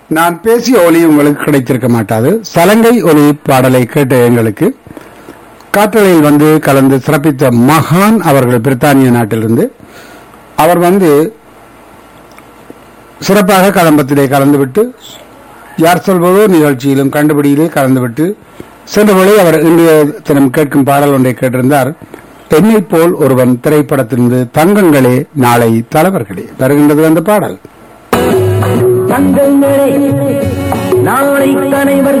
நான் பேசிய ஒலி உங்களுக்கு கிடைத்திருக்க மாட்டாது சலங்கை ஒலி பாடலை கேட்ட எங்களுக்கு காற்றலையில் வந்து கலந்து சிறப்பித்த மகான் அவர்கள் பிரித்தானிய நாட்டிலிருந்து அவர் வந்து சிறப்பாக கலம்பத்திலே கலந்துவிட்டு யார் சொல்வதோ நிகழ்ச்சியிலும் கண்டுபிடியிலே கலந்துவிட்டு சென்றபோது அவர் இன்றைய தினம் கேட்கும் பாடல் ஒன்றை கேட்டிருந்தார் என்னை போல் ஒருவன் திரைப்படத்திலிருந்து தங்கங்களே நாளை தலைவர்களே வருகின்றது அந்த பாடல் தங்கங்களே நாளை தலைவர்